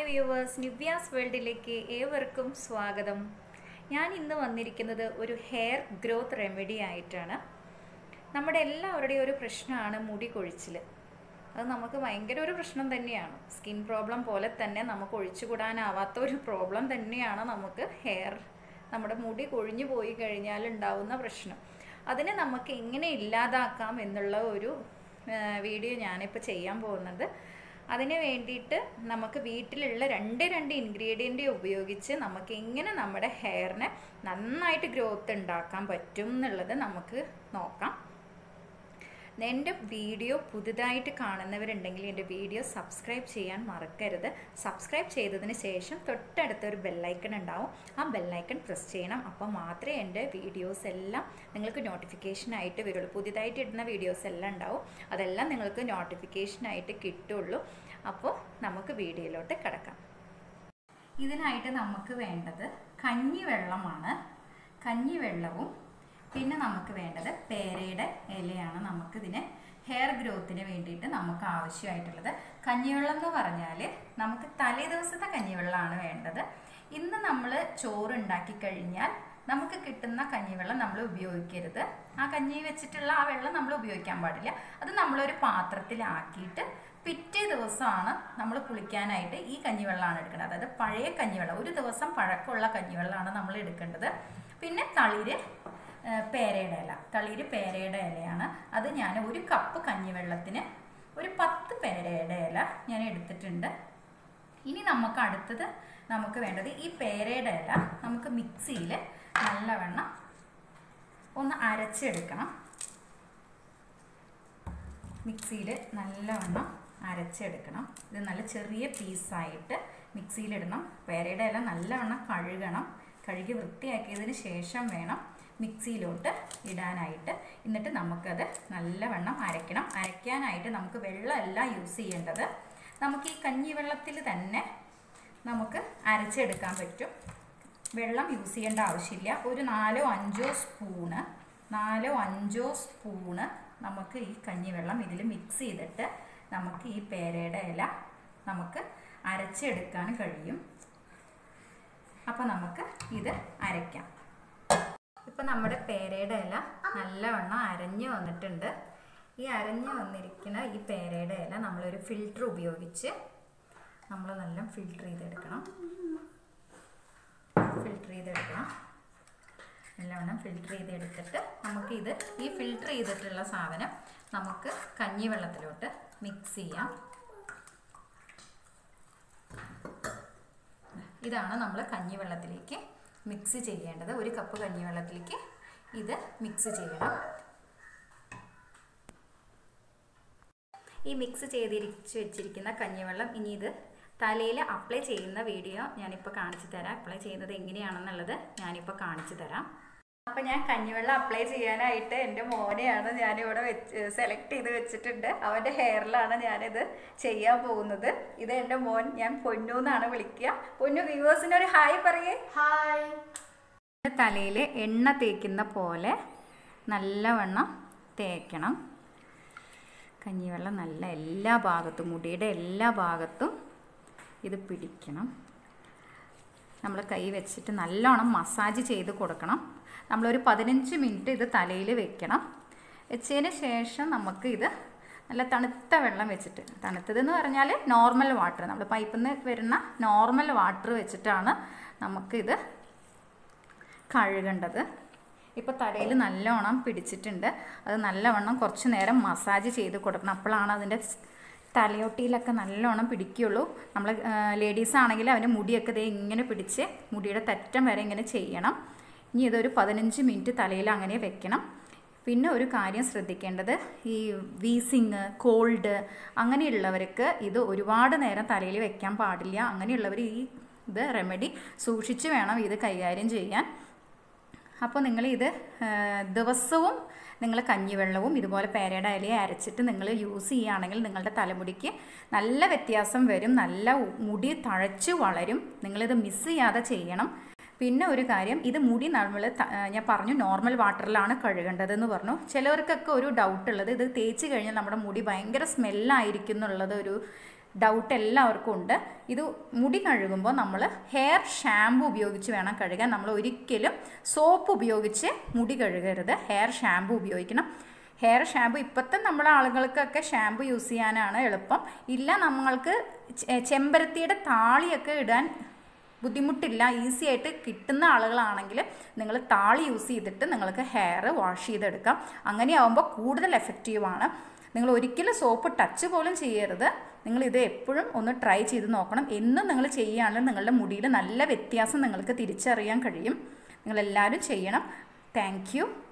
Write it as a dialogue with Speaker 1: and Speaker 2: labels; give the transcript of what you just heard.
Speaker 1: viewers Nivya's വേൾഡിലേക്ക് ഏവർക്കും സ്വാഗതം ഞാൻ ഇന്ന് വന്നിരിക്കുന്നത് ഒരു ഹെയർ ഗ്രോത്ത് റെമഡി ആയിട്ടാണ് നമ്മുടെ എല്ലാവരുടെയും ഒരു പ്രശ്നമാണ് മുടി കൊഴിച്ചിൽ അത് നമുക്ക് ഭയങ്കര ഒരു പ്രശ്നം തന്നെയാണ് സ്കിൻ പ്രോബ്ലം പോലെ തന്നെ നമുക്ക് ഒഴിച്ചുകൂടാനാവാത്ത ഒരു പ്രോബ്ലം തന്നെയാണ് നമുക്ക് ഹെയർ നമ്മുടെ മുടി കൊഴിഞ്ഞു പോയി കഴിഞ്ഞാൽ ഉണ്ടാവുന്ന പ്രശ്നം അതിനെ നമുക്ക് എങ്ങനെ ഇല്ലാതാക്കാം എന്നുള്ള ഒരു ആ, വീഡിയോ ഞാനിപ്പോൾ ചെയ്യാൻ പോകുന്നത് അതിന് വേണ്ടിയിട്ട് നമുക്ക് വീട്ടിലുള്ള രണ്ട് രണ്ട് ഇൻഗ്രീഡിയൻ്റ് ഉപയോഗിച്ച് നമുക്ക് എങ്ങനെ നമ്മുടെ ഹെയറിനെ നന്നായിട്ട് ഗ്രോത്ത് ഉണ്ടാക്കാൻ പറ്റും എന്നുള്ളത് നമുക്ക് നോക്കാം എൻ്റെ വീഡിയോ പുതുതായിട്ട് കാണുന്നവരുണ്ടെങ്കിൽ എൻ്റെ വീഡിയോ സബ്സ്ക്രൈബ് ചെയ്യാൻ മറക്കരുത് സബ്സ്ക്രൈബ് ചെയ്തതിന് ശേഷം തൊട്ടടുത്ത ഒരു ബെല്ലൈക്കൺ ഉണ്ടാവും ആ ബെല്ലൈക്കൺ പ്രസ് ചെയ്യണം അപ്പോൾ മാത്രമേ എൻ്റെ വീഡിയോസ് എല്ലാം നിങ്ങൾക്ക് നോട്ടിഫിക്കേഷനായിട്ട് വരുള്ളൂ പുതിയതായിട്ട് ഇടുന്ന വീഡിയോസ് എല്ലാം ഉണ്ടാവും അതെല്ലാം നിങ്ങൾക്ക് നോട്ടിഫിക്കേഷനായിട്ട് കിട്ടുള്ളൂ അപ്പോൾ നമുക്ക് വീഡിയോയിലോട്ട് കിടക്കാം ഇതിനായിട്ട് നമുക്ക് വേണ്ടത് കഞ്ഞിവെള്ളമാണ് കഞ്ഞിവെള്ളവും പിന്നെ നമുക്ക് വേണ്ടത് പേരയുടെ ഇലയാണ് നമുക്കിതിന് ഹെയർ ഗ്രോത്തിന് വേണ്ടിയിട്ട് നമുക്ക് ആവശ്യമായിട്ടുള്ളത് കഞ്ഞിവെള്ളം എന്ന് പറഞ്ഞാൽ നമുക്ക് തലേ ദിവസത്തെ കഞ്ഞിവെള്ളമാണ് വേണ്ടത് ഇന്ന് നമ്മൾ ചോറ് ഉണ്ടാക്കി കഴിഞ്ഞാൽ നമുക്ക് കിട്ടുന്ന കഞ്ഞിവെള്ളം നമ്മൾ ഉപയോഗിക്കരുത് ആ കഞ്ഞി വെച്ചിട്ടുള്ള ആ വെള്ളം നമ്മൾ ഉപയോഗിക്കാൻ പാടില്ല അത് നമ്മളൊരു പാത്രത്തിലാക്കിയിട്ട് പിറ്റേ ദിവസമാണ് നമ്മൾ കുളിക്കാനായിട്ട് ഈ കഞ്ഞിവെള്ളമാണ് എടുക്കുന്നത് അതായത് പഴയ കഞ്ഞിവെള്ളം ഒരു ദിവസം പഴക്കമുള്ള കഞ്ഞിവെള്ളമാണ് നമ്മൾ എടുക്കേണ്ടത് പിന്നെ തളിര് ഏഹ്, പേരയുടെ ഇല തളിര് പേരയുടെ ഇലയാണ് അത് ഞാൻ ഒരു കപ്പ് കഞ്ഞിവെള്ളത്തിന് ഒരു പത്ത് പേരയുടെ ഇല ഞാൻ എടുത്തിട്ടുണ്ട് ഇനി നമുക്ക് അടുത്തത് നമുക്ക് വേണ്ടത് ഈ പേരയുടെ ഇല നമുക്ക് മിക്സിയിൽ നല്ലവണ്ണം ഒന്ന് അരച്ചെടുക്കണം മിക്സിയിൽ നല്ലവണ്ണം അരച്ചെടുക്കണം ഇത് നല്ല ചെറിയ പീസായിട്ട് മിക്സിയിലിടണം പേരയുടെ ഇല നല്ലവണ്ണം കഴുകണം കഴുകി വൃത്തിയാക്കിയതിന് ശേഷം വേണം മിക്സിയിലോട്ട് ഇടാനായിട്ട് എന്നിട്ട് നമുക്കത് നല്ലവണ്ണം അരയ്ക്കണം അരയ്ക്കാനായിട്ട് നമുക്ക് വെള്ളമല്ല യൂസ് ചെയ്യേണ്ടത് നമുക്ക് ഈ കഞ്ഞിവെള്ളത്തിൽ തന്നെ നമുക്ക് അരച്ചെടുക്കാൻ പറ്റും വെള്ളം യൂസ് ചെയ്യേണ്ട ആവശ്യമില്ല ഒരു നാലോ അഞ്ചോ സ്പൂണ് നാലോ അഞ്ചോ സ്പൂണ് നമുക്ക് ഈ കഞ്ഞിവെള്ളം ഇതിൽ മിക്സ് ചെയ്തിട്ട് നമുക്ക് ഈ പേരയുടെ ഇല നമുക്ക് അരച്ചെടുക്കാൻ കഴിയും അപ്പോൾ നമുക്ക് ഇത് അരയ്ക്കാം ഇപ്പം നമ്മുടെ പേരയുടെ ഇല നല്ലവണ്ണം അരഞ്ഞു വന്നിട്ടുണ്ട് ഈ അരഞ്ഞു വന്നിരിക്കുന്ന ഈ പേരയുടെ ഇല നമ്മളൊരു ഫിൽറ്റർ ഉപയോഗിച്ച് നമ്മൾ നല്ല ഫിൽറ്റർ ചെയ്തെടുക്കണം ഫിൽറ്റർ ചെയ്തെടുക്കണം നല്ലവണ്ണം ഫിൽറ്റർ ചെയ്തെടുത്തിട്ട് നമുക്കിത് ഈ ഫിൽറ്റർ ചെയ്തിട്ടുള്ള സാധനം നമുക്ക് കഞ്ഞിവെള്ളത്തിലോട്ട് മിക്സ് ചെയ്യാം ഇതാണ് നമ്മൾ കഞ്ഞിവെള്ളത്തിലേക്ക് മിക്സ് ചെയ്യേണ്ടത് ഒരു കപ്പ് കഞ്ഞിവെള്ളത്തിലേക്ക് ഇത് മിക്സ് ചെയ്യണം ഈ മിക്സ് ചെയ്തിരിച്ച് വെച്ചിരിക്കുന്ന കഞ്ഞിവെള്ളം ഇനി ഇത് തലയിൽ അപ്ലൈ ചെയ്യുന്ന വീഡിയോ ഞാനിപ്പോൾ കാണിച്ചു തരാം അപ്ലൈ ചെയ്യുന്നത് എങ്ങനെയാണെന്നുള്ളത് ഞാനിപ്പോൾ കാണിച്ചു തരാം അപ്പോൾ ഞാൻ കഞ്ഞിവെള്ളം അപ്ലൈ ചെയ്യാനായിട്ട് എൻ്റെ മോനെയാണ് ഞാനിവിടെ വെച്ച് സെലക്ട് ചെയ്ത് വെച്ചിട്ടുണ്ട് അവൻ്റെ ഹെയറിലാണ് ഞാനിത് ചെയ്യാൻ പോകുന്നത് ഇത് എൻ്റെ മോൻ ഞാൻ പൊന്നു എന്നാണ് വിളിക്കുക പൊന്നു വ്യൂവേഴ്സിന് ഒരു ഹായ് പറയേ
Speaker 2: ഹായ്
Speaker 1: തലയിൽ എണ്ണ തേക്കുന്ന പോലെ നല്ലവണ്ണം തേക്കണം കഞ്ഞിവെള്ളം നല്ല എല്ലാ ഭാഗത്തും മുടിയുടെ എല്ലാ ഭാഗത്തും ഇത് പിടിക്കണം നമ്മൾ കൈ വെച്ചിട്ട് നല്ലോണം മസാജ് ചെയ്ത് കൊടുക്കണം നമ്മളൊരു പതിനഞ്ച് മിനിറ്റ് ഇത് തലയിൽ വെക്കണം വെച്ചതിന് ശേഷം നമുക്ക് ഇത് നല്ല തണുത്ത വെള്ളം വെച്ചിട്ട് തണുത്തതെന്ന് പറഞ്ഞാൽ നോർമൽ വാട്ടർ നമ്മൾ പൈപ്പിൽ നിന്ന് വരുന്ന നോർമൽ വാട്ടർ വെച്ചിട്ടാണ് നമുക്കിത് കഴുകേണ്ടത് ഇപ്പോൾ തലയിൽ നല്ലോണം പിടിച്ചിട്ടുണ്ട് അത് നല്ലവണ്ണം കുറച്ച് നേരം മസാജ് ചെയ്ത് കൊടുക്കണം അപ്പോഴാണ് അതിൻ്റെ സ് തലയൊട്ടിയിലൊക്കെ നല്ലോണം പിടിക്കുകയുള്ളൂ നമ്മൾ ലേഡീസ് ആണെങ്കിൽ അവൻ്റെ മുടിയൊക്കെ ദേ ഇങ്ങനെ പിടിച്ച് മുടിയുടെ തറ്റം വരെ ഇങ്ങനെ ചെയ്യണം ഇനി ഇതൊരു പതിനഞ്ച് മിനിറ്റ് തലയിൽ അങ്ങനെ വെക്കണം പിന്നെ ഒരു കാര്യം ശ്രദ്ധിക്കേണ്ടത് ഈ വീസിങ് കോൾഡ് അങ്ങനെയുള്ളവർക്ക് ഇത് ഒരുപാട് നേരം തലയിൽ വെക്കാൻ പാടില്ല അങ്ങനെയുള്ളവർ ഈ ഇത് റെമഡി സൂക്ഷിച്ച് വേണം ഇത് കൈകാര്യം ചെയ്യാൻ അപ്പോൾ നിങ്ങൾ ഇത് ദിവസവും നിങ്ങൾ കഞ്ഞിവെള്ളവും ഇതുപോലെ പേരയുടെ ഇലയെ അരച്ചിട്ട് നിങ്ങൾ യൂസ് ചെയ്യുകയാണെങ്കിൽ നിങ്ങളുടെ തലമുടിക്ക് നല്ല വ്യത്യാസം വരും നല്ല മുടി തഴച്ച് വളരും നിങ്ങളിത് മിസ് ചെയ്യാതെ ചെയ്യണം പിന്നെ ഒരു കാര്യം ഇത് മുടി നമ്മൾ ഞാൻ പറഞ്ഞു നോർമൽ വാട്ടറിലാണ് കഴുകേണ്ടതെന്ന് പറഞ്ഞു ചിലവർക്കൊക്കെ ഒരു ഡൗട്ട് ഉള്ളത് ഇത് തേച്ച് കഴിഞ്ഞാൽ നമ്മുടെ മുടി ഭയങ്കര സ്മെല്ലായിരിക്കും എന്നുള്ളത് ഒരു ഡൗട്ട് എല്ലാവർക്കും ഉണ്ട് ഇത് മുടി കഴുകുമ്പോൾ നമ്മൾ ഹെയർ ഷാമ്പു ഉപയോഗിച്ച് വേണം കഴുകാൻ നമ്മൾ ഒരിക്കലും സോപ്പ് ഉപയോഗിച്ച് മുടി കഴുകരുത് ഹെയർ ഷാമ്പു ഉപയോഗിക്കണം ഹെയർ ഷാമ്പു ഇപ്പോഴത്തെ നമ്മളെ ആളുകൾക്കൊക്കെ ഷാമ്പു യൂസ് ചെയ്യാനാണ് എളുപ്പം ഇല്ല നമ്മൾക്ക് ചെ- ചെമ്പരത്തിയുടെ താളിയൊക്കെ ഇടാൻ ബുദ്ധിമുട്ടില്ല ഈസി ആയിട്ട് കിട്ടുന്ന ആളുകളാണെങ്കിൽ നിങ്ങൾ താളി യൂസ് ചെയ്തിട്ട് നിങ്ങൾക്ക് ഹെയർ വാഷ് ചെയ്തെടുക്കാം അങ്ങനെയാവുമ്പോൾ കൂടുതൽ എഫക്റ്റീവാണ് നിങ്ങൾ ഒരിക്കലും സോപ്പ് ടച്ച് പോലും ചെയ്യരുത് നിങ്ങൾ ഇത് എപ്പോഴും ഒന്ന് ട്രൈ ചെയ്ത് നോക്കണം എന്നും നിങ്ങൾ ചെയ്യുകയാണെങ്കിൽ നിങ്ങളുടെ മുടിയിൽ നല്ല വ്യത്യാസം നിങ്ങൾക്ക് തിരിച്ചറിയാൻ കഴിയും നിങ്ങളെല്ലാവരും ചെയ്യണം താങ്ക്